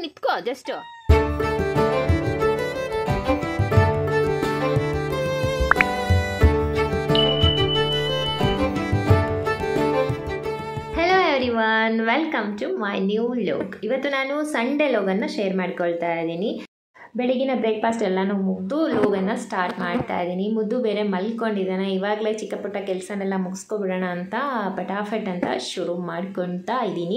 ನಿತ್ಕೋ just hello everyone welcome to my new vlog ಇವತ್ತು ನಾನು Sunday ಲೋಗನ್ನು share ಮಾಡ್ಕೊಳ್ತಾ ಇದ್ದೀನಿ ಬೆಳಗಿನ ಬ್ರೇಕ್ಫಾಸ್ಟ್ ಎಲ್ಲನೂ ಮುಗಿದು ಲೋಗನ್ನು ಸ್ಟಾರ್ಟ್ ಮಾಡ್ತಾ ಇದ್ದೀನಿ ಮುದ್ದು ಬೇರೆ ಮಲ್ಕೊಂಡಿದ್ದಾನೆ ಇವಾಗಲೇ ಚಿಕ್ಕ ಪುಟ್ಟ ಕೆಲಸನೆಲ್ಲ ಮುಗಿಸ್ಕೊಬಿಡೋಣ ಅಂತ ಪಟಾಫಟ್ ಅಂತ ಶುರು ಮಾಡ್ಕೊಳ್ತಾ ಇದ್ದೀನಿ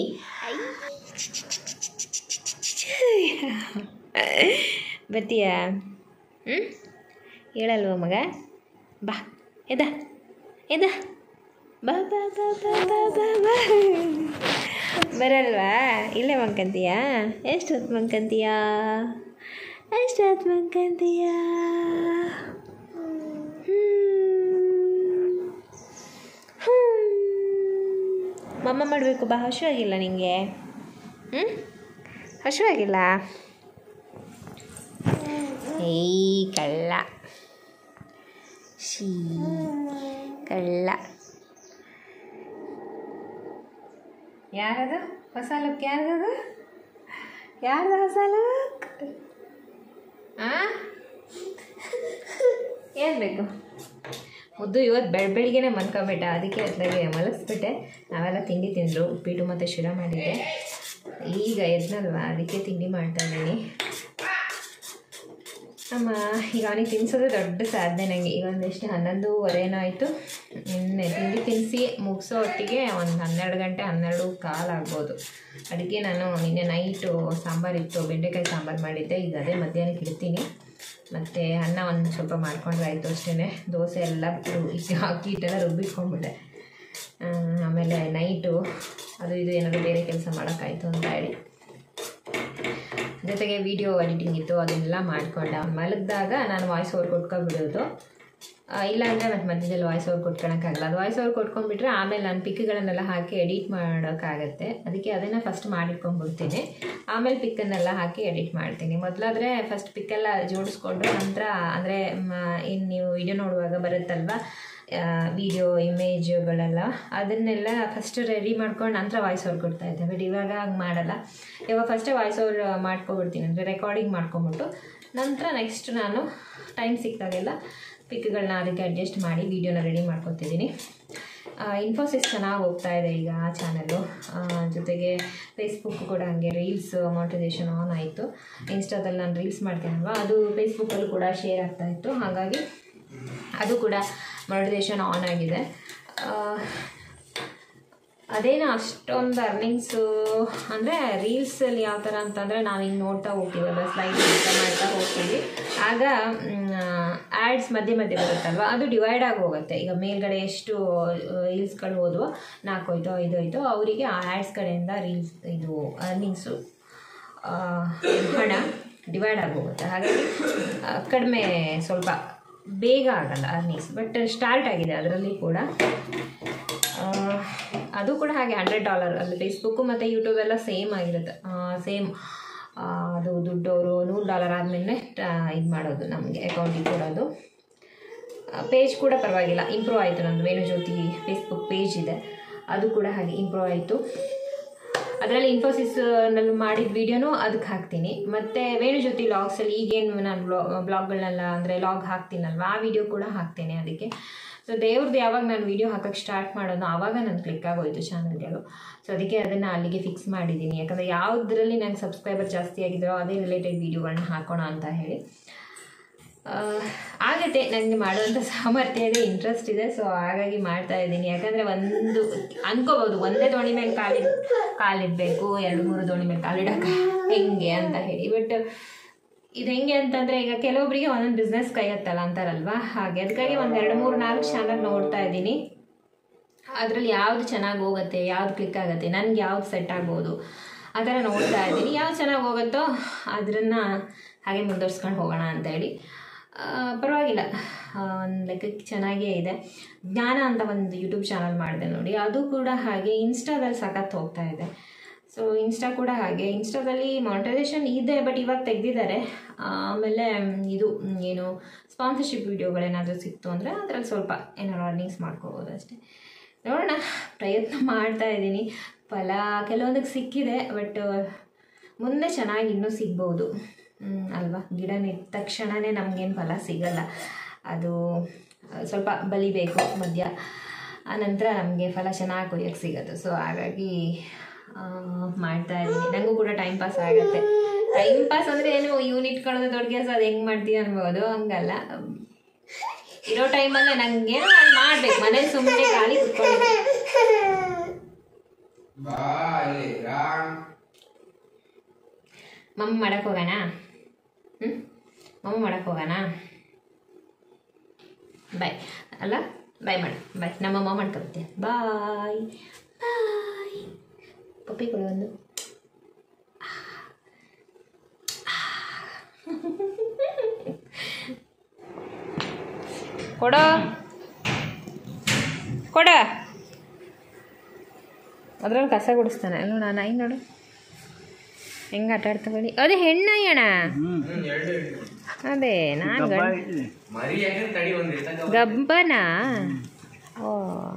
ಬರ್ತೀಯಾ ಹ್ಞೂ ಹೇಳಲ್ವ ಮಗ ಬಾ ಎದ ಎದ ಬಾ ಬಾ ಬಾ ಬಾ ಬಾ ಬಾ ಬಾ ಬರಲ್ವಾ ಇಲ್ಲೇ ಮಂಕಂತೀಯಾ ಎಷ್ಟು ಹೊತ್ತು ಮಂಕಂತೀಯಾ ಎಷ್ಟು ಹೊತ್ತು ಮಂಕಂತೀಯಾ ಮಮ್ಮ ಮಾಡಬೇಕು ಬಾ ಹಸುವಾಗಿಲ್ಲ ನಿಂಗೆ ಹ್ಞೂ ಹಸುವಾಗಿಲ್ಲ ಏಯ್ ಕಳ್ಳ ಶೀ ಕಳ್ಳ ಯಾರದು ಹೊಸ ಲುಕ್ ಯಾರದು ಯಾರ್ದು ಹೊಸ ಲುಕ್ ಆ ಏನು ಬೇಕು ಮುದ್ದು ಇವತ್ತು ಬೆಳ ಬೆಳಿಗ್ಗೆನೆ ಮನ್ಕೊಬಿಟ್ಟ ಅದಕ್ಕೆ ಅದ್ರಾಗೆ ಮಲಗಿಸ್ಬಿಟ್ಟೆ ನಾವೆಲ್ಲ ತಿಂಡಿ ತಿಂದರು ಉಪ್ಪಿಟ್ಟು ಮತ್ತು ಶಿರಾ ಮಾಡಿದ್ದೆ ಈಗ ಎದ್ನಲ್ವಾ ಅದಕ್ಕೆ ತಿಂಡಿ ಮಾಡ್ತಾ ಇದ್ದೀನಿ ಅಮ್ಮ ಈಗ ಅವನಿಗೆ ತಿನ್ಸೋದು ದೊಡ್ಡ ಸಾಧನೆ ನನಗೆ ಈಗ ಒಂದೆಷ್ಟು ಹನ್ನೊಂದುವರೆನೋ ಆಯಿತು ನಿನ್ನೆ ತಿಂಡಿ ತಿನ್ನಿಸಿ ಮುಗಿಸೋ ಹೊತ್ತಿಗೆ ಒಂದು ಹನ್ನೆರಡು ಗಂಟೆ ಹನ್ನೆರಡು ಕಾಲು ಆಗ್ಬೋದು ಅದಕ್ಕೆ ನಾನು ನಿನ್ನೆ ನೈಟು ಸಾಂಬಾರಿತ್ತು ಬೆಂಡೆಕಾಯಿ ಸಾಂಬಾರು ಮಾಡಿದ್ದೆ ಈಗ ಅದೇ ಮಧ್ಯಾಹ್ನಕ್ಕೆ ಇಡ್ತೀನಿ ಮತ್ತು ಅನ್ನ ಒಂದು ಸ್ವಲ್ಪ ಮಾಡ್ಕೊಂಡ್ರೆ ಆಯಿತು ಅಷ್ಟೇ ದೋಸೆ ಎಲ್ಲ ರು- ಅಕ್ಕಿ ಹಿಟ್ಟೆಲ್ಲ ರುಬ್ಬಿಟ್ಕೊಂಡ್ಬಿಟ್ಟೆ ಆ, ಆಮೇಲೆ ನೈಟು ಅದು ಇದು ಏನಾದರೂ ಬೇರೆ ಕೆಲಸ ಮಾಡೋಕ್ಕಾಯ್ತು ಅಂತ ಹೇಳಿ ಜೊತೆಗೆ ವಿಡಿಯೋ ಎಡಿಟಿಂಗ್ ಇತ್ತು ಅದನ್ನೆಲ್ಲ ಮಾಡ್ಕೊಂಡೆ ಅವ್ನು ಮಲಗಿದಾಗ ನಾನು ವಾಯ್ಸ್ ಓವರ್ ಕೊಟ್ಕೊಬಿಡೋದು ಆ, ಇಲ್ಲ ಅಂದರೆ ಮತ್ತು ಮಧ್ಯದಲ್ಲಿ ವಾಯ್ಸ್ ಓವರ್ ಕೊಟ್ಕೊಳಕ್ಕಾಗಲ್ಲ ಅದು ವಾಯ್ಸ್ ಓವರ್ ಕೊಟ್ಕೊಂಡ್ಬಿಟ್ರೆ ಆಮೇಲೆ ನಾನು ಪಿಕ್ಗಳನ್ನೆಲ್ಲ ಹಾಕಿ ಎಡಿಟ್ ಮಾಡೋಕ್ಕಾಗತ್ತೆ ಅದಕ್ಕೆ ಅದನ್ನು ಫಸ್ಟ್ ಮಾಡಿಟ್ಕೊಂಡ್ಬಿಡ್ತೀನಿ ಆಮೇಲೆ ಪಿಕ್ಕನ್ನೆಲ್ಲ ಹಾಕಿ ಎಡಿಟ್ ಮಾಡ್ತೀನಿ ಮೊದಲಾದರೆ ಫಸ್ಟ್ ಪಿಕ್ಕೆಲ್ಲ ಜೋಡಿಸ್ಕೊಂಡು ನಂತರ ಅಂದರೆ ಇನ್ನು ನೀವು ವಿಡಿಯೋ ನೋಡುವಾಗ ಬರುತ್ತಲ್ವ ವಿಡಿಯೋ ಇಮೇಜ್ಗಳೆಲ್ಲ ಅದನ್ನೆಲ್ಲ ಫಸ್ಟ್ ರೆಡಿ ಮಾಡ್ಕೊಂಡು ನಂತರ ವಾಯ್ಸ್ ಓವರ್ ಕೊಡ್ತಾ ಇದ್ದೆ ಬಟ್ ಇವಾಗ ಹಂಗೆ ಮಾಡಲ್ಲ ಇವಾಗ ಫಸ್ಟೇ ವಾಯ್ಸ್ ಓವರ್ ಮಾಡ್ಕೊಬಿಡ್ತೀನಿ ಅಂದರೆ ರೆಕಾರ್ಡಿಂಗ್ ಮಾಡ್ಕೊಂಬಿಟ್ಟು ನಂತರ ನೆಕ್ಸ್ಟ್ ನಾನು ಟೈಮ್ ಸಿಕ್ಕಿದಾಗೆಲ್ಲ ಪಿಕ್ಗಳನ್ನ ಅದಕ್ಕೆ ಅಡ್ಜಸ್ಟ್ ಮಾಡಿ ವೀಡಿಯೋನ ರೆಡಿ ಮಾಡ್ಕೊತಿದ್ದೀನಿ ಇನ್ಫೋಸಿಸ್ ಚೆನ್ನಾಗಿ ಹೋಗ್ತಾ ಇದೆ ಈಗ ಆ ಚಾನಲ್ಲು ಜೊತೆಗೆ ಫೇಸ್ಬುಕ್ ಕೂಡ ಹಾಗೆ ರೀಲ್ಸ್ ಮಾನಿಟೈಸೇಷನ್ ಆನ್ ಆಯಿತು ಇನ್ಸ್ಟಾದಲ್ಲಿ ನಾನು ರೀಲ್ಸ್ ಮಾಡ್ತೀನಲ್ವ ಅದು ಫೇಸ್ಬುಕ್ಕಲ್ಲೂ ಕೂಡ ಶೇರ್ ಆಗ್ತಾ ಇತ್ತು ಹಾಗಾಗಿ ಅದು ಕೂಡ ಮಾನಿಟೈಸೇಷನ್ ಆನ್ ಆಗಿದೆ ಆ, ಅದೇನು ಅಷ್ಟೊಂದು ಅರ್ನಿಂಗ್ಸು ಅಂದರೆ ರೀಲ್ಸಲ್ಲಿ ಯಾವ ಥರ ಅಂತಂದರೆ ನಾವು ಹಿಂಗೆ ನೋಡ್ತಾ ಹೋಗ್ತೀವಲ್ಲ ಸ್ಲೈಡ್ ಮಾಡ್ತಾ ಮಾಡ್ತಾ ಹೋಗ್ತೀವಿ ಆಗ ಆ್ಯಡ್ಸ್ ಮಧ್ಯೆ ಮಧ್ಯೆ ಬರುತ್ತಲ್ವ ಅದು ಡಿವೈಡ್ ಆಗಿ ಹೋಗುತ್ತೆ ಈಗ ಮೇಲ್ಗಡೆ ಎಷ್ಟು ರೀಲ್ಸ್ಗಳು ಹೋದ್ವೋ ನಾಲ್ಕು ಹೋಯ್ತು ಐದು ಹೋಯ್ತು ಅವರಿಗೆ ಆ ಆ್ಯಡ್ಸ್ ಕಡೆಯಿಂದ ರೀಲ್ಸ್ ಇದು ಅರ್ನಿಂಗ್ಸು ಹಣ ಡಿವೈಡ್ ಆಗಿ ಹೋಗುತ್ತೆ ಹಾಗಾಗಿ ಆ, ಕಡಿಮೆ ಸ್ವಲ್ಪ ಬೇಗ ಆಗಲ್ಲ ಅರ್ನಿಂಗ್ಸ್ ಬಟ್ ಸ್ಟಾರ್ಟ್ ಆಗಿದೆ ಅದರಲ್ಲಿ ಕೂಡ ಆ, ಅದು ಕೂಡ ಹಾಗೆ ಹಂಡ್ರೆಡ್ ಡಾಲರ್ ಅಲ್ಲಿ ಫೇಸ್ಬುಕ್ಕು ಮತ್ತು ಯೂಟ್ಯೂಬ್ ಎಲ್ಲ ಸೇಮ್ ಆಗಿರುತ್ತೆ ಸೇಮ್ ಅದು ದುಡ್ಡು ಅವರು ನೂರು ಡಾಲರ್ ಆದಮೇಲೆ ಇದು ಮಾಡೋದು ನಮಗೆ ಅಕೌಂಟಿಗೆ ಕೊಡೋದು ಪೇಜ್ ಕೂಡ ಪರವಾಗಿಲ್ಲ ಇಂಪ್ರೂವ್ ಆಯಿತು ನಂದು ವೇಣುಜ್ಯೋತಿ ಫೇಸ್ಬುಕ್ ಪೇಜ್ ಇದೆ ಅದು ಕೂಡ ಹಾಗೆ ಇಂಪ್ರೂವ್ ಆಯಿತು ಅದರಲ್ಲಿ ಇನ್ಫೋಸಿಸ್ನಲ್ಲಿ ಮಾಡಿದ ವೀಡಿಯೋನೂ ಅದಕ್ಕೆ ಹಾಕ್ತೀನಿ ಮತ್ತು ವೇಣುಜ್ಯೋತಿ ಲಾಗ್ಸಲ್ಲಿ ಈಗೇನು ನಾನು ಬ್ಲಾ ಬ್ಲಾಗ್ಗಳನ್ನೆಲ್ಲ ಅಂದರೆ ಲಾಗ್ ಹಾಕ್ತೀನಲ್ವ ಆ ವಿಡಿಯೋ ಕೂಡ ಹಾಕ್ತೇನೆ ಅದಕ್ಕೆ ಸೊ ದೇವ್ರದ್ದು ಯಾವಾಗ ನಾನು ವೀಡಿಯೋ ಹಾಕೋಕ್ಕೆ ಸ್ಟಾರ್ಟ್ ಮಾಡೋದು ಆವಾಗ ನಾನು ಕ್ಲಿಕ್ ಆಗೋಯ್ತು ಚಾನಲ್ಗಳು ಸೊ ಅದಕ್ಕೆ ಅದನ್ನು ಅಲ್ಲಿಗೆ ಫಿಕ್ಸ್ ಮಾಡಿದ್ದೀನಿ ಯಾಕಂದರೆ ಯಾವುದರಲ್ಲಿ ನನಗೆ ಸಬ್ಸ್ಕ್ರೈಬರ್ ಜಾಸ್ತಿ ಆಗಿದ್ದರೋ ಅದೇ ರಿಲೇಟೆಡ್ ವೀಡಿಯೋಗಳನ್ನ ಹಾಕೋಣ ಅಂತ ಹೇಳಿ ಆ, ಆಗತ್ತೆ ನನಗೆ ಮಾಡುವಂಥ ಸಾಮರ್ಥ್ಯ ಇದೆ ಇಂಟ್ರೆಸ್ಟ್ ಇದೆ ಸೊ ಹಾಗಾಗಿ ಮಾಡ್ತಾ ಇದ್ದೀನಿ ಯಾಕಂದರೆ ಒಂದು ಅನ್ಕೋಬೋದು ಒಂದೇ ದೋಣಿ ಮೇಲೆ ಕಾಲಿಡ್ ಕಾಲಿಡಬೇಕು ಎರಡು ಮೂರು ದೋಣಿ ಮೇಲೆ ಕಾಲಿಡೋಕೆ ಹೆಂಗೆ ಅಂತ ಹೇಳಿ ಬಟ್ ಇದು ಹೆಂಗೆ ಅಂತಂದರೆ ಈಗ ಕೆಲವೊಬ್ಬರಿಗೆ ಒಂದೊಂದು ಬಿಸ್ನೆಸ್ ಕೈ ಹತ್ತಲ್ಲ ಅಂತಾರಲ್ವಾ ಹಾಗೆ ಅದಕ್ಕಾಗಿ ಒಂದು ಎರಡು ಮೂರು ನಾಲ್ಕು ಚಾನಲ್ ನೋಡ್ತಾ ಇದ್ದೀನಿ ಅದರಲ್ಲಿ ಯಾವುದು ಚೆನ್ನಾಗಿ ಹೋಗುತ್ತೆ ಯಾವ್ದು ಕ್ಲಿಕ್ ಆಗುತ್ತೆ ನನಗೆ ಯಾವ್ದು ಸೆಟ್ ಆಗ್ಬೋದು ಆ ಥರ ನೋಡ್ತಾ ಇದ್ದೀನಿ ಯಾವ್ದು ಚೆನ್ನಾಗಿ ಹೋಗುತ್ತೋ ಅದನ್ನು ಹಾಗೆ ಮುಂದುವರ್ಸ್ಕೊಂಡು ಹೋಗೋಣ ಅಂತೇಳಿ ಆ, ಪರವಾಗಿಲ್ಲ ಒಂದು ಲೆಕ್ಕಕ್ಕೆ ಚೆನ್ನಾಗೇ ಇದೆ ಜ್ಞಾನ ಅಂತ ಒಂದು ಯೂಟ್ಯೂಬ್ ಚಾನಲ್ ಮಾಡಿದೆ ನೋಡಿ ಅದು ಕೂಡ ಹಾಗೆ ಇನ್ಸ್ಟಾದಲ್ಲಿ ಸಖತ್ ಹೋಗ್ತಾ ಇದೆ ಸೊ ಇನ್ಸ್ಟಾ ಕೂಡ ಹಾಗೆ ಇನ್ಸ್ಟಾದಲ್ಲಿ ಮಾನಿಟೈಸೇಷನ್ ಇದೆ ಬಟ್ ಇವಾಗ ತೆಗೆದಿದ್ದಾರೆ ಆಮೇಲೆ ಮ್, ಇದು ಮ್, ಏನು ಸ್ಪಾನ್ಸರ್ಶಿಪ್ ವೀಡಿಯೋಗಳೇನಾದರೂ ಸಿಕ್ತು ಅಂದರೆ ಅದರಲ್ಲಿ ಸ್ವಲ್ಪ ಏನಾದ್ರು ಅರ್ನಿಂಗ್ಸ್ ಮಾಡ್ಕೋಬೋದು ಅಷ್ಟೇ ನೋಡೋಣ ಪ್ರಯತ್ನ ಮಾಡ್ತಾ ಇದ್ದೀನಿ ಫಲ ಕೆಲವೊಂದಕ್ಕೆ ಸಿಕ್ಕಿದೆ ಬಟ್ ಮುಂದೆ ಚೆನ್ನಾಗಿ ಇನ್ನೂ ಸಿಗ್ಬೋದು ಹ್ಮ್, ಅಲ್ವಾ ಗಿಡ ನೆಟ್ಟ ತಕ್ಷಣವೇ ನಮಗೇನು ಫಲ ಸಿಗಲ್ಲ ಅದು ಆ, ಸ್ವಲ್ಪ ಬಲಿಬೇಕು ಮಧ್ಯ ಆನಂತರ ನಮಗೆ ಫಲ ಚೆನ್ನಾಗಿ ಕೊಯ್ಯೋಕ್ಕೆ ಸಿಗೋದು ಸೊ ಹಾಗಾಗಿ ಆ, ಮಾಡ್ತಾ ಇದ್ದೀನಿ ನನಗೂ ಕೂಡ ಟೈಮ್ ಪಾಸ್ ಆಗುತ್ತೆ ಟೈಮ್ ಪಾಸ್ ಅಂದರೆ ಏನು ಯೂನಿಟ್ ಕಳೆದ ದೊಡ್ಡ ಕೆಲಸ ಅದು ಹೆಂಗೆ ಮಾಡ್ತೀವಿ ಅನ್ಬೋದು ಹಂಗಲ್ಲ ಇರೋ ಟೈಮಲ್ಲೇ ನಂಗೆ ಏನೋ ಒಂದು ಮಾಡ್ಬೇಕು ಮನೇಲಿ ಸುಮ್ಮನೆ ಖಾಲಿ ಕುತ್ಕೊಂಡು ಬಾ ಇಲ್ಲಿ ರಾಮ್ ಮಮ್ಮಿ ಮಾಡಕ್ಕೆ ಹೋಗೋಣ ಹ್ಞೂ ಮಮ್ಮಿ ಮಾಡಕ್ಕೆ ಹೋಗೋಣ ಬಾಯ್ ಅಲ್ಲ ಬಾಯ್ ಮಾಡು ಬಾಯ್ ನಮ್ಮಮ್ಮ ಮಾಡ್ಕೊಬತ್ತೆ ಬಾಯ್ ಬಾಯ್ ಪಪ್ಪಿ ಕೊಡು ಒಂದು ಕೊಡೋ ಕೊಡ ಅದ್ರಲ್ಲಿ ಕಸ ಗುಡಿಸ್ತಾನೆ ಅಲ್ಲ ನಾನು ನಾಯಿ ನೋಡು ಹೆಂಗೆ ಆಟ ಆಡ್ತಾ ಬನ್ನಿ ಅದೇ ಹೆಣ್ಣಯ್ಯಣ ಹ್ಮ್ ಎರಡು ಎರಡು. ಅದೇ ನಾನು ಗಂಡ ಮರಿ ಯಾಕೆ ತಡಿ ಒಂದಿರ್ತಾಗ ಗಬ್ಬನ ಓ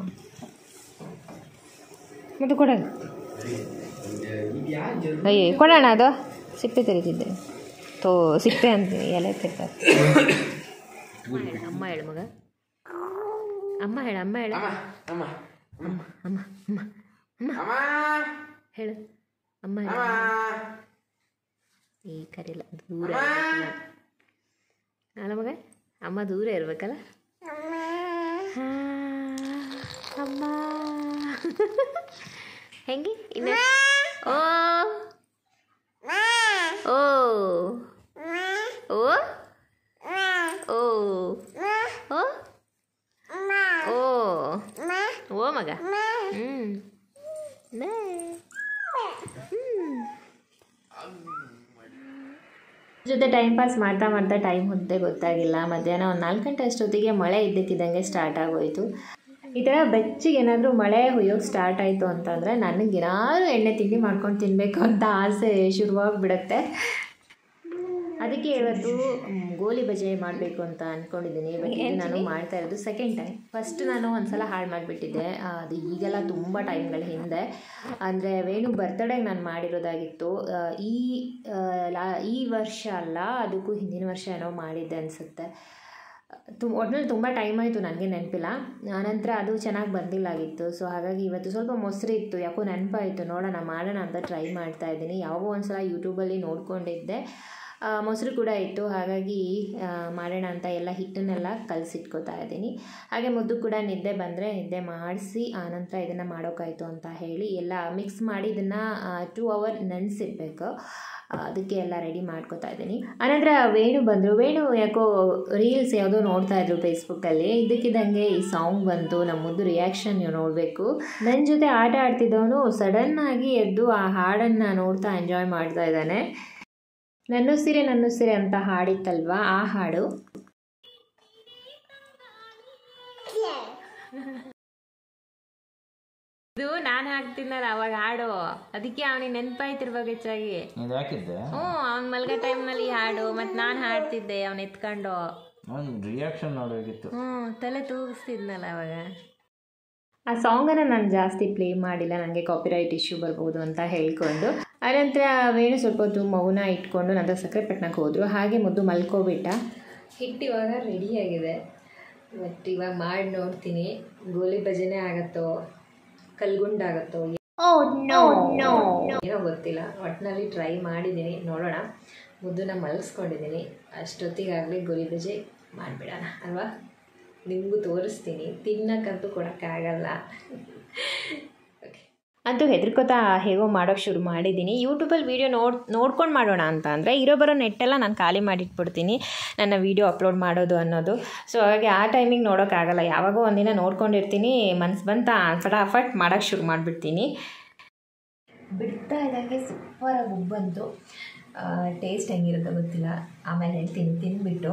ಮತ್ತೆ ಕೊಡೋದು ಇದು ಯಾರು ಜರು ಅಯ್ಯೇ ಕೊಡೋಣ ಅದು ಸಿಪ್ಪೆ ತೆರಿತಿದ್ದೆ ತೋ ಸಿಪ್ಪೆ ಅಂತ ಎಲೆ ತೆಗ್ತಾರೆ ಅಮ್ಮ ಹೇಳು ಮಗ ಅಮ್ಮ ಹೇಳು ಅಮ್ಮ ಹೇಳು ಅಮ್ಮ ಅಮ್ಮ ಅಮ್ಮ ಅಮ್ಮ ಅಮ್ಮ ಅಮ್ಮ ಹೇಳು ಅಮ್ಮ ಹೇಳು ಅಮ್ಮ ಈ ಕರಿಲ್ಲ ದೂರ ಇರ್ಬೇಕಲ್ಲ. ಅಲ್ಲ ಮಗ ಅಮ್ಮ ದೂರ ಇರ್ಬೇಕಲ್ಲ ಹಾ, ಅಮ್ಮ ಹೆಂಗೆ ಇನ್ನ ಓ ಓ ಓ ಓ ಓ ಓ ಓ ಮಗ ಹ್ಞೂ ಜೊತೆ ಟೈಮ್ ಪಾಸ್ ಮಾಡ್ತಾ ಮಾಡ್ತಾ ಟೈಮ್ ಹೊತ್ತೆ ಗೊತ್ತಾಗಿಲ್ಲ ಮಧ್ಯಾಹ್ನ ಒಂದು ನಾಲ್ಕು ಗಂಟೆ ಅಷ್ಟೊತ್ತಿಗೆ ಮಳೆ ಇದ್ದಕ್ಕಿದ್ದಂಗೆ ಸ್ಟಾರ್ಟ್ ಆಗೋಯ್ತು ಈ ಥರ ಬೆಚ್ಚಿಗೆ ಏನಾದರೂ ಮಳೆ ಹುಯ್ಯೋಕೆ ಸ್ಟಾರ್ಟ್ ಆಯಿತು ಅಂತಂದರೆ ನನಗೆ ಏನಾದರೂ ಎಣ್ಣೆ ತಿಂಡಿ ಮಾಡ್ಕೊಂಡು ತಿನ್ನಬೇಕು ಅಂತ ಆಸೆ ಶುರುವಾಗಿಬಿಡುತ್ತೆ ಅದಕ್ಕೆ ಇವತ್ತು ಮ್, ಗೋಲಿ ಬಜೆ ಮಾಡಬೇಕು ಅಂತ ಅಂದ್ಕೊಂಡಿದ್ದೀನಿ ಬಟ್ ಇದು ನಾನು ಮಾಡ್ತಾ ಇರೋದು ಸೆಕೆಂಡ್ ಟೈಮ್ ಫಸ್ಟ್ ನಾನು ಒಂದ್ಸಲ ಹಾಳು ಮಾಡಿಬಿಟ್ಟಿದ್ದೆ ಅದು ಈಗೆಲ್ಲ ತುಂಬ ಟೈಮ್ಗಳ ಹಿಂದೆ ಅಂದರೆ ವೇಣು ಬರ್ತ್ಡೇಗೆ ನಾನು ಮಾಡಿರೋದಾಗಿತ್ತು ಆ, ಈ ಆ, ಲಾ ಈ ವರ್ಷ ಅಲ್ಲ ಅದಕ್ಕೂ ಹಿಂದಿನ ವರ್ಷ ಏನೋ ಮಾಡಿದ್ದೆ ಅನಿಸುತ್ತೆ ತುಂಬ ಒಟ್ನಲ್ಲಿ ತುಂಬ ಟೈಮ್ ಆಯಿತು ನನಗೆ ನೆನಪಿಲ್ಲ ಆನಂತರ ಅದು ಚೆನ್ನಾಗಿ ಬಂದಿಲ್ಲಾಗಿತ್ತು ಸೊ ಹಾಗಾಗಿ ಇವತ್ತು ಸ್ವಲ್ಪ ಮೊಸರು ಇತ್ತು ಯಾಕೋ ನೆನಪಾಯಿತು ನೋಡೋಣ ಮಾಡೋಣ ಅಂತ ಟ್ರೈ ಮಾಡ್ತಾ ಇದ್ದೀನಿ ಯಾವಾಗೋ ಒಂದ್ಸಲ ಯೂಟ್ಯೂಬಲ್ಲಿ ನೋಡ್ಕೊಂಡಿದ್ದೆ ಆ, ಮೊಸರು ಕೂಡ ಇತ್ತು ಹಾಗಾಗಿ ಆ, ಮಾಡೋಣ ಅಂತ ಎಲ್ಲ ಹಿಟ್ಟನ್ನೆಲ್ಲ ಕಲಸಿಟ್ಕೋತಾ ಇದ್ದೀನಿ ಹಾಗೆ ಮುದ್ದು ಕೂಡ ನಿದ್ದೆ ಬಂದರೆ ನಿದ್ದೆ ಮಾಡಿಸಿ ಆನಂತರ ಇದನ್ನು ಮಾಡೋಕ್ಕಾಯ್ತು ಅಂತ ಹೇಳಿ ಎಲ್ಲ ಮಿಕ್ಸ್ ಮಾಡಿ ಇದನ್ನು ಟೂ ಅವರ್ ನೆನೆಸಿಡ್ಬೇಕು ಅದಕ್ಕೆ ಎಲ್ಲ ರೆಡಿ ಮಾಡ್ಕೋತಾ ಇದ್ದೀನಿ ಆನಂತರ ವೇಣು ಬಂದರು ವೇಣು ಯಾಕೋ ರೀಲ್ಸ್ ಯಾವುದೋ ನೋಡ್ತಾ ಇದ್ರು ಫೇಸ್ಬುಕ್ಕಲ್ಲಿ ಇದಕ್ಕಿದ್ದಂಗೆ ಈ ಸಾಂಗ್ ಬಂತು ನಮ್ಮ ಮುದ್ದು ರಿಯಾಕ್ಷನ್ ನೀವು ನೋಡಬೇಕು ನನ್ನ ಜೊತೆ ಆಟ ಆಡ್ತಿದ್ದವನು ಸಡನ್ನಾಗಿ ಎದ್ದು ಆ ಹಾಡನ್ನು ನೋಡ್ತಾ ಎಂಜಾಯ್ ಮಾಡ್ತಾ ಇದ್ದಾನೆ ನನ್ನುಸಿರೆ ನನ್ನುಸಿರೆ ಅಂತ ಹಾಡಿತ್ತಲ್ವಾ ಆ ಹಾಡು ಇದು ನಾನು ಹಾಕ್ತೀನಲ್ಲ ಅವಾಗ ಹಾಡು ಅದಕ್ಕೆ ಅವನಿಗೆ ನೆನಪಾಯ್ತಿರ್ಬೇಕು ಹೆಚ್ಚಾಗಿ ಇದು ಹಾಕಿದ್ದೆ ಹ್ಞೂ ಅವ್ನ ಮಲ್ಗೋ ಟೈಮ್ನಲ್ಲಿ ಈ ಹಾಡು ಮತ್ತು ನಾನು ಹಾಡ್ತಿದ್ದೆ ಅವ್ನು ಎತ್ಕೊಂಡು ಒಂದು ರಿಯಾಕ್ಷನ್ ನೋಡಬೇಕಿತ್ತು ಹ್ಞೂ ತಲೆ ತೂಗಿಸ್ತಿದ್ನಲ್ಲ ಅವಾಗ ಆ ಸಾಂಗನ್ನು ನಾನು ಜಾಸ್ತಿ ಪ್ಲೇ ಮಾಡಿಲ್ಲ ನನಗೆ ಕಾಪಿರೈಟ್ ಇಶ್ಯೂ ಬರ್ಬೋದು ಅಂತ ಹೇಳ್ಕೊಂಡು ಆನಂತರ ವೇಣು ಸ್ವಲ್ಪ ಹೊತ್ತು ಮೌನ ಇಟ್ಕೊಂಡು ನಂತರ ಸಕ್ಕರೆ ಪಟ್ಟಣಕ್ಕೆ ಹೋದರು ಹಾಗೆ ಮುದ್ದು ಮಲ್ಕೋಬಿಟ್ಟ ಹಿಟ್ಟು ಇವಾಗ ರೆಡಿಯಾಗಿದೆ ಬಟ್ ಇವಾಗ ಮಾಡಿ ನೋಡ್ತೀನಿ ಗೋಲಿ ಭಜನೆ ಆಗತ್ತೋ ಕಲ್ಗುಂಡಾಗತ್ತೋ ಏನೋ ಗೊತ್ತಿಲ್ಲ ಒಟ್ಟಿನಲ್ಲಿ ಟ್ರೈ ಮಾಡಿದ್ದೀನಿ ನೋಡೋಣ ಮುದ್ದನ್ನ ಮಲಗಿಸ್ಕೊಂಡಿದ್ದೀನಿ ಅಷ್ಟೊತ್ತಿಗಾಗಲೇ ಗೋಲಿ ಬಜೆ ಮಾಡಿಬಿಡೋಣ ಅಲ್ವಾ ನಿಮಗೂ ತೋರಿಸ್ತೀನಿ ತಿನ್ನಕ್ಕಂತೂ ಕೊಡೋಕ್ಕಾಗಲ್ಲ ಅಂತೂ ಹೆದರ್ಕೋತಾ ಹೇಗೋ ಮಾಡೋಕ್ಕೆ ಶುರು ಮಾಡಿದ್ದೀನಿ ಯೂಟ್ಯೂಬಲ್ಲಿ ವೀಡಿಯೋ ನೋಡ್ ನೋಡ್ಕೊಂಡು ಮಾಡೋಣ ಅಂತ ಅಂದರೆ ಇರೋ ಬರೋ ನೆಟ್ಟೆಲ್ಲ ನಾನು ಖಾಲಿ ಮಾಡಿಟ್ಬಿಡ್ತೀನಿ ನನ್ನ ವೀಡಿಯೋ ಅಪ್ಲೋಡ್ ಮಾಡೋದು ಅನ್ನೋದು ಸೊ ಹಾಗಾಗಿ ಆ ಟೈಮಿಗೆ ನೋಡೋಕ್ಕಾಗಲ್ಲ ಯಾವಾಗೋ ಒಂದಿನ ನೋಡ್ಕೊಂಡಿರ್ತೀನಿ ಮನ್ಸು ಬಂತ ಫಟಾಫಟ್ ಮಾಡೋಕ್ಕೆ ಶುರು ಮಾಡಿಬಿಡ್ತೀನಿ ಬಿಡ್ತಾ ಇದ್ದಂಗೆ ಸೂಪರಾಗಿ ಉಬ್ಬು ಬಂತು ಟೇಸ್ಟ್ ಹೆಂಗಿರುತ್ತೋ ಗೊತ್ತಿಲ್ಲ ಆಮೇಲೆ ಹೇಳ್ತೀನಿ ತಿಂದ್ಬಿಟ್ಟು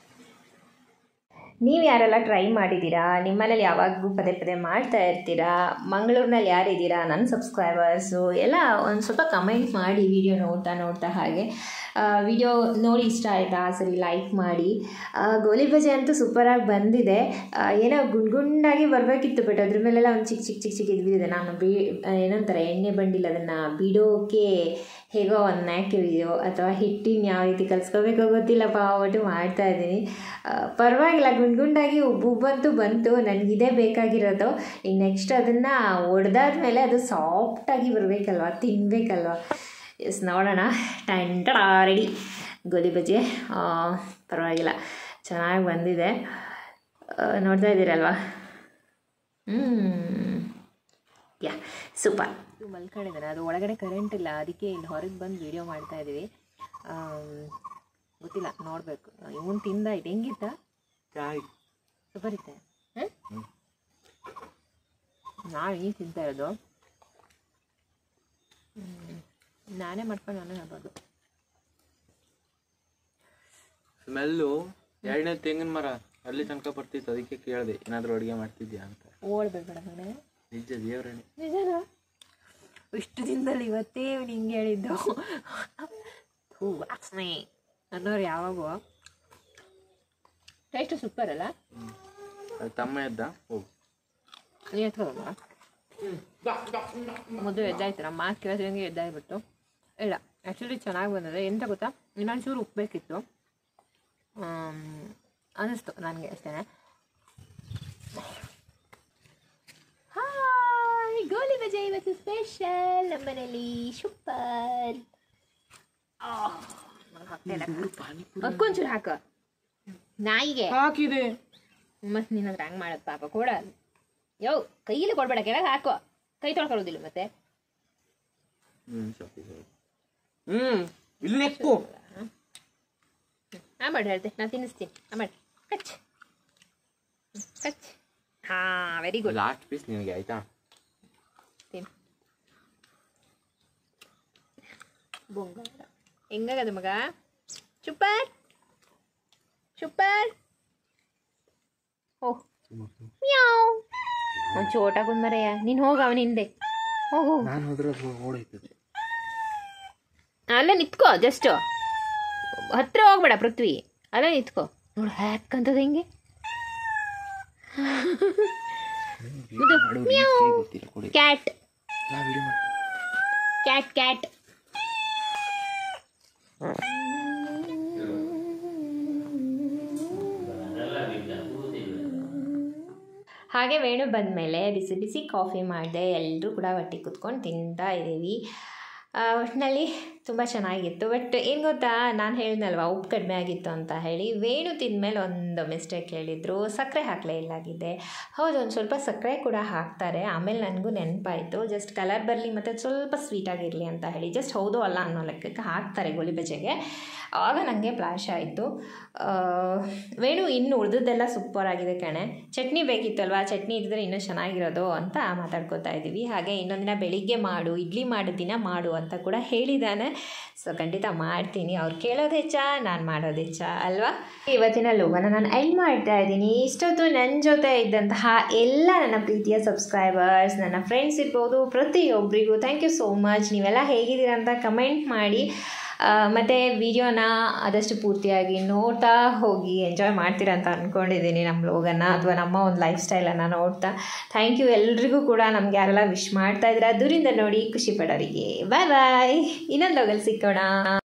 ನೀವು ಯಾರೆಲ್ಲ ಟ್ರೈ ಮಾಡಿದ್ದೀರಾ ನಿಮ್ಮನೇಲಿ ಯಾವಾಗಲೂ ಪದೇ ಪದೇ ಮಾಡ್ತಾ ಇರ್ತೀರಾ ಮಂಗಳೂರಿನಲ್ಲಿ ಯಾರಿದ್ದೀರಾ ನನ್ನ ಸಬ್ಸ್ಕ್ರೈಬರ್ಸು ಎಲ್ಲ ಒಂದು ಸ್ವಲ್ಪ ಕಮೆಂಟ್ ಮಾಡಿ ವಿಡಿಯೋ ನೋಡ್ತಾ ನೋಡ್ತಾ ಹಾಗೆ ವಿಡಿಯೋ ನೋಡಿ ಇಷ್ಟ ಆಯಿತಾ ಸರಿ ಲೈಕ್ ಮಾಡಿ ಆ, ಗೋಲಿ ಬಜೆ ಅಂತೂ ಸೂಪರಾಗಿ ಬಂದಿದೆ ಆ, ಏನೋ ಗುಂಡ್ ಗುಂಡಾಗಿ ಬರಬೇಕಿತ್ತು ಬಟ್ ಅದ್ರ ಮೇಲೆಲ್ಲ ಒಂದು ಚಿಕ್ಕ ಚಿಕ್ಕ ಚಿಕ್ಕ ಚಿಕ್ಕ ಇದ್ಬಿಟ್ಟಿದೆ ನಾನು ಬೀ ಏನಂತಾರೆ ಎಣ್ಣೆ ಬಂಡಿಲ್ಲ ಅದನ್ನು ಬಿಡೋಕೆ ಹೇಗೋ ಒಂದು ನ್ಯಾಕ್ ಇದೆಯೋ ಅಥವಾ ಹಿಟ್ಟಿನ ಯಾವ ರೀತಿ ಕಲಿಸ್ಕೋಬೇಕೋ ಗೊತ್ತಿಲ್ಲಪ್ಪ ಒಟ್ಟು ಮಾಡ್ತಾ ಇದ್ದೀನಿ ಆ, ಪರವಾಗಿಲ್ಲ ಗುಂಡ್ ಗುಂಡಾಗಿ ಉಬ್ಬು ಉಬ್ಬಂತೂ ಬಂತು ನನಗಿದೇ ಬೇಕಾಗಿರೋದು ಈಗ ನೆಕ್ಸ್ಟ್ ಅದನ್ನು ಒಡೆದಾದ್ಮೇಲೆ ಅದು ಸಾಫ್ಟಾಗಿ ಬರಬೇಕಲ್ವ ತಿನ್ನಬೇಕಲ್ವ ಎಸ್ ನೋಡೋಣ ಟಂಟ ರೆಡಿ ಗೋಧಿ ಬಜ್ಜಿ ಆ, ಪರವಾಗಿಲ್ಲ ಚೆನ್ನಾಗಿ ಬಂದಿದೆ ಆ, ನೋಡ್ತಾ ಇದ್ದೀರಲ್ವಾ ಹ್ಞೂ ಯಾ ಸೂಪರ್ ಮಲ್ಕೊಂಡಿದ್ದಾನೆ ಅದು ಒಳಗಡೆ ಕರೆಂಟ್ ಇಲ್ಲ ಅದಕ್ಕೆ ಇಲ್ಲಿ ಹೊರಗೆ ಬಂದು ವಿಡಿಯೋ ಮಾಡ್ತಾ ಇದ್ದೀವಿ ಆಮ್, ಗೊತ್ತಿಲ್ಲ ನೋಡಬೇಕು ಇವನು ತಿಂದ ಇದು ಹೆಂಗಿತ್ತ ಸೂಪರ್ ಇತ್ತೆ ಹಾಂ ನಾನು ಈಗ ತಿಂತಾ ಇರೋದು ಹ್ಮ್. ನಾನೇ ಮಾಡ್ಕೊಂಡು ನಾನೇ ಹೇಳ್ಬೋದು ಸ್ಮೆಲ್ಲು ಎರಡನೇ ತೆಂಗಿನ ಮರ ಅಲ್ಲಿ ತನಕ ಬರ್ತಿತ್ತು ಅದಕ್ಕೆ ಕೇಳಿದೆ ಏನಾದರೂ ಅಡುಗೆ ಮಾಡ್ತಿದ್ಯಾ ಅಂತ ಓಡ್ಬೇಡ ಮನೆ ನಿಜ ದೇವರಣೆ ನಿಜನಾ ಇಷ್ಟು ದಿನದಲ್ಲಿ ಇವತ್ತೇ ಇವ್ನು ಹಿಂಗೆ ಹೇಳಿದ್ದು ಹೂ ವಾಸನೆ ಅನ್ನೋರು ಯಾವಾಗೋ ಟೇಸ್ಟ್ ಸೂಪರ್ ಅಲ್ಲ ಅದು ತಮ್ಮ ಎದ್ದ ಹೋಗು ನೀ ಎತ್ಕೊಳ್ಳೋಣ ಮೊದಲು ಎದ್ದಾಯ್ತು ನಮ್ಮ ಮಾತು ಕೇಳಿದಂಗೆ ಎದ್ದಾಯ್ಬಿಟ್ಟು ಇಲ್ಲ ಆ್ಯಕ್ಚುಲಿ ಚೆನ್ನಾಗಿ ಬಂದಿದೆ ಎಂತ ಗೊತ್ತಾ ಇನ್ನೊಂಚೂರು ಉಪ್ಪಬೇಕಿತ್ತು ಅನ್ನಿಸ್ತು ನನಗೆ ಅಷ್ಟೇ ಹಾಯ್ ಗೋಲಿ ಬಜೆ ಇವತ್ತು ಸ್ಪೆಷಲ್ ನಮ್ಮ ಮನೇಲಿ ಸೂಪರ್ ಅಕ್ಕೊಂಚೂರು ಹಾಕ ನಾಯಿಗೆ ಹಾಕಿದೆ ಮತ್ತೆ ನಿನ್ನ ಹತ್ರ ಹಂಗೆ ಮಾಡೋದು ಪಾಪ ಕೊಡ ಯೋ ಕೈಯಲ್ಲಿ ಕೊಡ್ಬೇಡ ಕೆಳಗೆ ಹಾಕೋ ಕೈ ತೊಳ್ಕೊಳ್ಳೋದಿಲ್ಲ ಮತ್ತೆ ಹ್ಞೂ ಶಾಪಿಗೆ ಹ್ಞೂ ಇಲ್ಲಿ ನೆಕ್ಕು ಆ ಮಾಡಿ ಹೇಳ್ತೆ ನಾನು ತಿನ್ನಿಸ್ತೀನಿ ಆ ಮಾಡಿ ಕಚ್ ಹ್ಮ್, ಕಚ್ ಹಾ ವೆರಿ ಗುಡ್ ಲಾಸ್ಟ್ ಪೀಸ್ ನಿನಗೆ ಆಯ್ತಾ ತಿನ್ ಬೊಂಗಾರ ಹೆಂಗಾಗದ ಮಗ ಚುಪ್ಪರ್ ಚುಪ್ಪರ್ ಓ ಮ್ಯಾವ್ ಒಂದು ಚೋಟ ಕುಂದ್ಮರಯ್ಯ ನೀನು ಹೋಗ ಅವನ ಹಿಂದೆ ಹೋಗು ನಾನು ಹೋದ್ರೆ ಓಡೈತದೆ ಅಲ್ಲೇ ನಿತ್ಕೋ ಜಸ್ಟ್ ಹತ್ರ ಹೋಗ್ಬೇಡ ಪೃಥ್ವಿ ಅಲ್ಲೇ ನಿತ್ಕೋ ನೋಡು ಹ್ಯಾಕಂತದ ಹಿಂಗೆ ಗೊತ್ತಿಲ್ಲ ಕೊಡಿ ಕ್ಯಾಟ್ ನಾ ವಿಡಿಯೋ ಮಾಡಿ ಕ್ಯಾಟ್ ಕ್ಯಾಟ್ ಹಾಗೆ ವೇಣು ಬಂದಮೇಲೆ ಬಿಸಿ ಬಿಸಿ ಕಾಫಿ ಮಾಡಿದೆ ಎಲ್ಲರೂ ಕೂಡ ಒಟ್ಟಿಗೆ ಕುತ್ಕೊಂಡು ತಿಂತಾ ಇದ್ದೀವಿ ಆ, ಒಟ್ಟಿನಲ್ಲಿ ತುಂಬ ಚೆನ್ನಾಗಿತ್ತು ಬಟ್ ಏನು ಗೊತ್ತಾ ನಾನು ಹೇಳಿದ್ನಲ್ವ ಉಪ್ಪು ಕಡಿಮೆ ಆಗಿತ್ತು ಅಂತ ಹೇಳಿ ವೇಣು ತಿಂದಮೇಲೆ ಒಂದು ಮಿಸ್ಟೇಕ್ ಹೇಳಿದರು ಸಕ್ಕರೆ ಹಾಕಲೇ ಇಲ್ಲಾಗಿದೆ ಹೌದು ಒಂದು ಸ್ವಲ್ಪ ಸಕ್ಕರೆ ಕೂಡ ಹಾಕ್ತಾರೆ ಆಮೇಲೆ ನನಗೂ ನೆನಪಾಯಿತು ಜಸ್ಟ್ ಕಲರ್ ಬರಲಿ ಮತ್ತು ಸ್ವಲ್ಪ ಸ್ವೀಟಾಗಿರಲಿ ಅಂತ ಹೇಳಿ ಜಸ್ಟ್ ಹೌದು ಅಲ್ಲ ಅನ್ನೋ ಲೆಕ್ಕಕ್ಕೆ ಹಾಕ್ತಾರೆ ಗೋಳಿ ಬಜೆಗೆ ಆವಾಗ ನನಗೆ ಫ್ಲಾಶ್ ಆಯಿತು ವೇಣು ಇನ್ನು ಉಳಿದದ್ದೆಲ್ಲ ಸೂಪರ್ ಆಗಿದೆ ಕಣೆ ಚಟ್ನಿ ಬೇಕಿತ್ತಲ್ವಾ ಚಟ್ನಿ ಇದ್ದರೆ ಇನ್ನೂ ಚೆನ್ನಾಗಿರೋದು ಅಂತ ಮಾತಾಡ್ಕೋತಾ ಇದ್ದೀವಿ ಹಾಗೆ ಇನ್ನೊಂದಿನ ಬೆಳಿಗ್ಗೆ ಮಾಡು ಇಡ್ಲಿ ಮಾಡೋ ದಿನ ಮಾಡು ಅಂತ ಕೂಡ ಹೇಳಿದ್ದಾನೆ ಸೊ ಖಂಡಿತ ಮಾಡ್ತೀನಿ ಅವ್ರು ಕೇಳೋದು ಹೆಚ್ಚ ನಾನು ಮಾಡೋದು ಹೆಚ್ಚ ಅಲ್ವಾ ಇವತ್ತಿನ ಲೋಗನ ನಾನು ಎಂಡ್ ಮಾಡ್ತಾ ಇದ್ದೀನಿ ಇಷ್ಟೊತ್ತು ನನ್ನ ಜೊತೆ ಇದ್ದಂತಹ ಎಲ್ಲ ನನ್ನ ಪ್ರೀತಿಯ ಸಬ್ಸ್ಕ್ರೈಬರ್ಸ್ ನನ್ನ ಫ್ರೆಂಡ್ಸ್ ಇರ್ಬೋದು ಪ್ರತಿಯೊಬ್ಬರಿಗೂ ಥ್ಯಾಂಕ್ ಯು ಸೋ ಮಚ್ ನೀವೆಲ್ಲ ಹೇಗಿದ್ದೀರ ಅಂತ ಕಮೆಂಟ್ ಮಾಡಿ ಆ, ಮತ್ತೆ ವಿಡಿಯೋನ ಆದಷ್ಟು ಪೂರ್ತಿಯಾಗಿ ನೋಡ್ತಾ ಹೋಗಿ ಎಂಜಾಯ್ ಮಾಡ್ತೀರಾ ಅಂತ ಅಂದ್ಕೊಂಡಿದ್ದೀನಿ ನಮ್ಮ ಲೋಗನ್ನ ಅಥವಾ ನಮ್ಮ ಒಂದು ಲೈಫ್ ಸ್ಟೈಲನ್ನು ನೋಡ್ತಾ ಥ್ಯಾಂಕ್ ಯು ಎಲ್ರಿಗೂ ಕೂಡ ನಮ್ಗೆ ಯಾರೆಲ್ಲ ವಿಶ್ ಮಾಡ್ತಾ ಇದ್ದೀರಾ ದೂರಿಂದ ನೋಡಿ ಖುಷಿ ಪಡೋರಿಗೆ ಬಾಯ್ ಬಾಯ್ ಇನ್ನೊಂದು ಲೋಗಲ್ಲಿ ಸಿಕ್ಕೋಣ